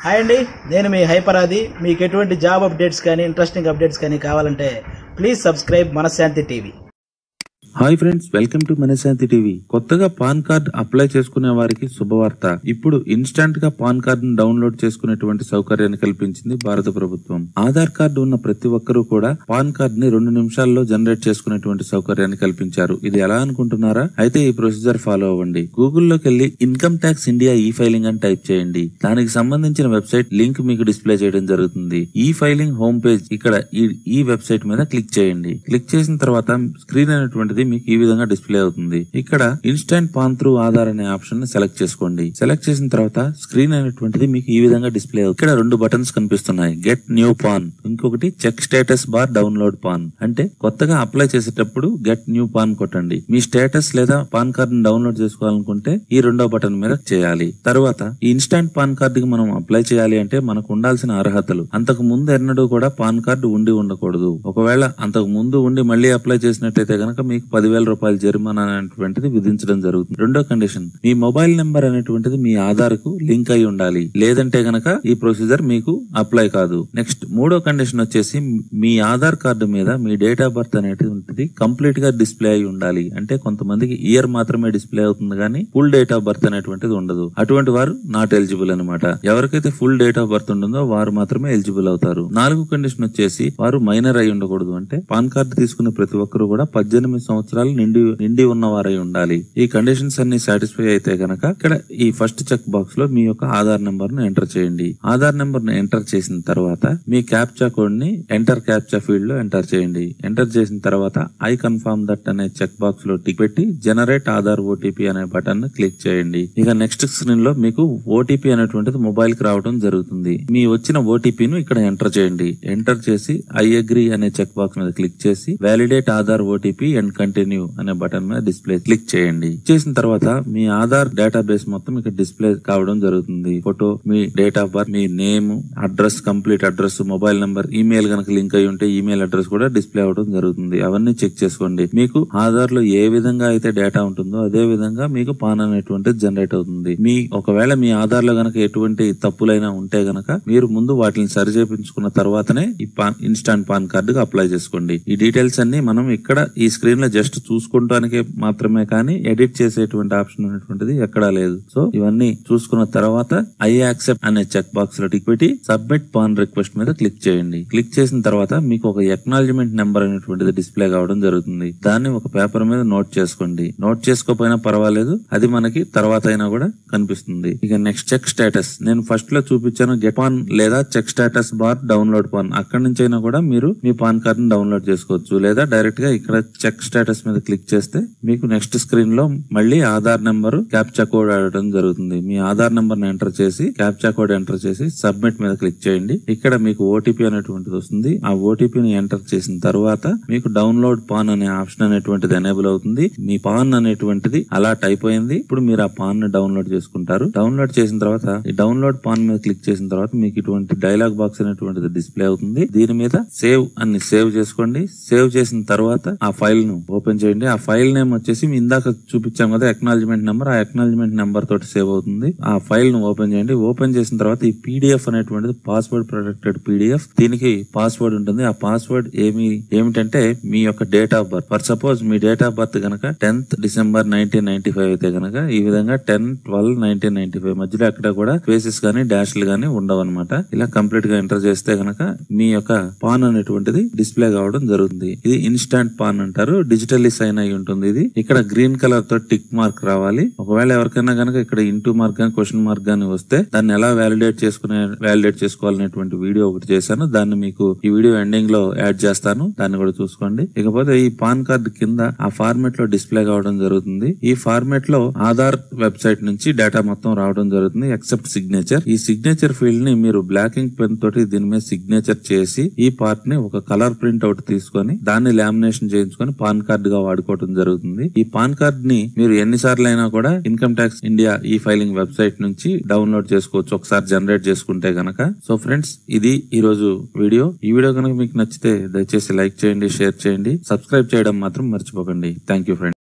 hi అండి నేను మీ హైపరాది మీకు ఎటువంటి జాబ్ అప్డేట్స్ కానీ ఇంట్రెస్టింగ్ అప్డేట్స్ కానీ కావాలంటే please subscribe Manashanti TV hi friends welcome to Manashanti TV కొత్తగా పాన్ కార్డ్ అప్లై చేసుకునే వారికి శుభవార్త ఇప్పుడు ఇన్స్టంట్ గా పాన్ కార్డ్ ను డౌన్లోడ్ చేసుకునేటువంటి సౌకర్యాన్ని కల్పించింది భారత ప్రభుత్వం ఆధార్ కార్డు ఉన్న ప్రతి ఒక్కరూ కూడా పాన్ కార్డ్ ని రెండు నిమిషాల్లో జనరేట్ చేసుకునేటువంటి సౌకర్యాన్ని కల్పించారు ఇది ఎలా అనుకుంటున్నారా అయితే ఈ ప్రొసీజర్ ఫాలో అవ్వండి గూగుల్లోకి వెళ్లి income tax India e filing అని టైప్ చేయండి దానికి సంబంధించిన వెబ్సైట్ లింక్ మీకు డిస్ప్లే చేయడం జరుగుతుంది ఈ ఫైలింగ్ హోమ్ పేజ్ ఇక్కడ ఈ ఈ వెబ్సైట్ మీద క్లిక్ చేయండి క్లిక్ చేసిన తర్వాత స్క్రీన్ అనేటువంటిది మీకు ఈ విధంగా డిస్ప్లే అవుతుంది ఇక్కడ ఇన్స్టెంట్ పాన్ త్రూ ఆధార్ అనే ఆప్షన్ ని సెలెక్ట్ చేసుకోండి సెలెక్ట్ చేసిన తర్వాత స్క్రీన్ అనేటువంటిది మీకు ఈ విధంగా డిస్ప్లే అవుతుంది ఇక్కడ రెండు బటన్స్ కనిపిస్తున్నాయి గెట్ న్యూ పాన్ ఇంకొకటి check status bar download PAN అంటే కొత్తగా అప్లై చేసేటప్పుడు గెట్ న్యూ పాన్ కొట్టండి మీ స్టేటస్ లేదా పాన్ కార్డ్ ని డౌన్లోడ్ చేసుకోవాలనుకుంటే ఈ రెండో బటన్ మీద చేయాలి తర్వాత ఈ ఇన్స్టాంట్ పాన్ కార్డు కి మనం అప్లై చేయాలి అంటే మనకు ఉండాల్సిన అర్హతలు అంతకు ముందు ఎన్నడూ కూడా పాన్ కార్డు ఉండి ఉండకూడదు ఒకవేళ అంతకు ముందు ఉండి మళ్ళీ అప్లై చేసినట్టయితే కనుక మీకు పదివేల రూపాయల జరిమానా అనేటువంటిది విధించడం జరుగుతుంది రెండో కండిషన్ మీ మొబైల్ నెంబర్ అనేటువంటిది మీ ఆధార్ కు లింక్ అయి ఉండాలి లేదంటే గనక ఈ ప్రొసీజర్ మీకు అప్లై కాదు నెక్స్ట్ మూడో కండిషన్ వచ్చేసి మీ ఆధార్ కార్డు మీద మీ డేట్ ఆఫ్ బర్త్ అనేటువంటిది కంప్లీట్ గా డిస్ప్లే అయి ఉండాలి అంటే కొంతమందికి ఇయర్ మాత్రమే డిస్ప్లే అవుతుంది కానీ ఫుల్ డేట్ ఆఫ్ బర్త్ అనేటువంటిది ఉండదు అటువంటి వారు నాట్ ఎలిజిబుల్ అనమాట ఎవరికైతే ఫుల్ డేట్ ఆఫ్ బర్త్ ఉంటుందో వారు మాత్రమే ఎలిజిబుల్ అవుతారు నాలుగు కండిషన్ వచ్చేసి వారు మైనర్ అయి ఉండకూడదు అంటే పాన్ కార్డు తీసుకునే ప్రతి ఒక్కరు కూడా పద్దెనిమిది సంవత్సరాలు నిండి నిండి ఉన్నవారై ఉండాలి ఈ కండిషన్స్ అన్ని సాటిస్ఫై అయితే గనక ఇక్కడ ఈ ఫస్ట్ చెక్ బాక్స్ లో మీ యొక్క ఆధార్ నెంబర్ ను ఎంటర్ చేయండి ఆధార్ నెంబర్ ను ఎంటర్ చేసిన తర్వాత మీ క్యాప్చా కోడ్ ని ఎంటర్ క్యాప్చా ఫీల్డ్ లో ఎంటర్ చేయండి ఎంటర్ చేసిన తర్వాత ఐ కన్ఫర్మ్ దట్ అనే చెక్ బాక్స్ లో టిక్ పెట్టి జనరేట్ ఆధార్ ఓటీపీ అనే బటన్ ను క్లిక్ చేయండి ఇక నెక్స్ట్ స్క్రీన్ లో మీకు ఓటీపీ అనేటువంటిది మొబైల్ కి రావడం జరుగుతుంది మీ వచ్చిన ఓటీపీ ను ఇక్కడ ఎంటర్ చేయండి ఎంటర్ చేసి ఐ అగ్రి అనే చెక్ బాక్స్ మీద క్లిక్ చేసి validate Aadhaar OTP and continue అనే బటన్ మీద డిస్ప్లే క్లిక్ చేయండి చేసిన తర్వాత మీ ఆధార్ డేటాబేస్ మొత్తం ఇక్కడ డిస్ప్లే కావడం జరుగుతుంది ఫోటో మీ డేట్ ఆఫ్ బర్త్ మీ name address complete address mobile number email కనుక లింక్ అయి ఉంటే ఈమెయిల్ అడ్రస్ కూడా డిస్ప్లే అవడం జరుగుతుంది అవన్నీ చెక్ చేసుకోండి మీకు ఆధార్ లో ఏ విధంగా అయితే డేటా ఉంటుందో అదే విధంగా మీకు పాన్ అనేటువంటిది జనరేట్ అవుతుంది మీ ఒకవేళ మీ ఆధార్ లో గనక ఎటువంటి తప్పులైనా ఉంటే గనక మీరు ముందు వాటిని సరి చేపించుకున్న తర్వాతనే ఈ పాన్ ఇన్స్టాంట్ పాన్ కార్డుకి అప్లై చేసుకోండి ఈ డీటెయిల్స్ అన్ని మనం ఇక్కడ ఈ స్క్రీన్ లో జస్ట్ చూసుకోవడానికి మాత్రమే కానీ ఎడిట్ చేసేటువంటి ఆప్షన్ అనేటువంటిది ఎక్కడా లేదు సో ఇవన్నీ చూసుకున్న తర్వాత ఐ యాక్సెప్ట్ అనే చెక్ బాక్స్ లో టిక్ పెట్టి సబ్మిట్ పాన్ రిక్వెస్ట్ మీద క్లిక్ చేయండి క్లిక్ చేసిన తర్వాత మీకు ఒక ఎక్నాలజ్మెంట్ నెంబర్ అనేటువంటిది డిస్ప్లే కావడం జరుగుతుంది దాన్ని ఒక పేపర్ మీద నోట్ చేసుకోండి నోట్ చేసుకోకపోయినా పర్వాలేదు అది మనకి తర్వాత అయినా కూడా కనిపిస్తుంది ఇక నెక్స్ట్ చెక్ స్టేటస్ నేను ఫస్ట్ లో చూపించాను గెట్ పాన్ లేదా check status bar download PAN అక్కడి నుంచి అయినా కూడా మీరు మీ పాన్ కార్డ్ ని డౌన్లోడ్ చేసుకోవచ్చు లేదా డైరెక్ట్ గా ఇక్కడ చెక్ స్టేటస్ మీద క్లిక్ చేస్తే మీకు నెక్స్ట్ స్క్రీన్ లో మళ్ళీ ఆధార్ నెంబర్ క్యాప్చా కోడ్ ఆడటం జరుగుతుంది మీ ఆధార్ నెంబర్ ని ఎంటర్ చేసి క్యాప్చా కోడ్ ఎంటర్ చేసి సబ్మిట్ మీద క్లిక్ చేయండి ఇక్కడ మీకు ఓటీపీ అనేటువంటిది వస్తుంది ఆ ఓటీపీని ఎంటర్ చేసిన తర్వాత మీకు డౌన్లోడ్ పాన్ అనే ఆప్షన్ అనేటువంటిది ఎనేబుల్ అవుతుంది మీ పాన్ అనేటువంటిది అలర్ట్ అయిపోయింది ఇప్పుడు మీరు ఆ పాన్ ని డౌన్లోడ్ చేసుకుంటారు డౌన్లోడ్ చేసిన తర్వాత ఈ డౌన్లోడ్ పాన్ మీద క్లిక్ చేసిన తర్వాత మీకు ఇటువంటి డైలాగ్ బాక్స్ అనేటువంటిది డిస్ప్లే అవుతుంది దీని మీద సేవ్ అని సేవ్ చేసుకోండి సేవ్ చేసిన తర్వాత ఆ ఫైల్ ను ఓపెన్ చేయండి ఆ ఫైల్ నేమ్ వచ్చేసి మీ ఇందాక చూపించాం కదా ఎక్నాలజ్మెంట్ నెంబర్ ఆ ఎక్నాలజ్మెంట్ నెంబర్ తోటి సేవ్ అవుతుంది ఆ ఫైల్ ను ఓపెన్ చేయండి ఓపెన్ చేసిన తర్వాత ఈ పీడిఎఫ్ అనేటువంటిది పాస్వర్డ్ ప్రొటెక్టెడ్ పీడిఎఫ్ దీనికి పాస్వర్డ్ ఉంటుంది ఆ పాస్వర్డ్ ఏమి ఏమిటంటే మీ యొక్క date of birth for suppose మీ డేట్ ఆఫ్ బర్త్ గనక tenth December nineteen ninety five అయితే గనక ఈ విధంగా ten twelve nineteen ninety five మధ్యలో ఎక్కడ కూడా స్పేసెస్ గానీ డాష్లు గానీ ఉండవు అనమాట ఇలా కంప్లీట్ గా ఎంటర్ చేస్తే గనక మీ యొక్క పాన్ అనేటువంటిది డిస్ప్లే కావడం జరుగుతుంది ఇది ఇన్స్టాంట్ పాన్ అంటారు డిజిటల్లీ సైన్ అయి ఉంటుంది ఇది ఇక్కడ గ్రీన్ కలర్ తో టిక్ మార్క్ రావాలి ఒకవేళ ఎవరికైనా గనక ఇక్కడ ఇంటూ మార్క్ గానీ క్వశ్చన్ మార్క్ గానీ వస్తే దాన్ని ఎలా వ్యాలిడేట్ చేసుకునే వ్యాలిడేట్ చేసుకోవాలనేటువంటి వీడియో ఒకటి చేశాను దాన్ని మీకు ఈ వీడియో ఎండింగ్ లో యాడ్ చేస్తాను దాన్ని కూడా చూసుకోండి ఇకపోతే ఈ పాన్ కార్డ్ కింద ఆ ఫార్మెట్ లో డిస్ప్లే కావడం జరుగుతుంది ఈ ఫార్మెట్ లో ఆధార్ వెబ్సైట్ నుంచి డేటా మొత్తం రావడం జరుగుతుంది ఎక్సెప్ట్ సిగ్నేచర్ ఈ సిగ్నేచర్ ఫీల్డ్ ని మీరు బ్లాకింగ్ పెన్ తోటి దీని మీద సిగ్నేచర్ చేసి ఈ పార్ట్ ని ఒక కలర్ ప్రింట్ అవుట్ తీసుకొని దాన్ని లామినేషన్ చేయించుకొని పాన్ కార్డ్ గా వాడుకోవడం జరుగుతుంది ఈ పాన్ కార్డ్ ని మీరు ఎన్నిసార్లు అయినా కూడా income tax India e filing website నుంచి డౌన్లోడ్ చేసుకోవచ్చు ఒకసారి జనరేట్ చేసుకుంటే గనక సో ఫ్రెండ్స్ ఇది ఈ రోజు వీడియో ఈ వీడియో కనుక మీకు నచ్చితే దయచేసి లైక్ చేయండి షేర్ చేయండి సబ్స్క్రైబ్ చేయడం మాత్రం మర్చిపోకండి థ్యాంక్ యూ ఫ్రెండ్స్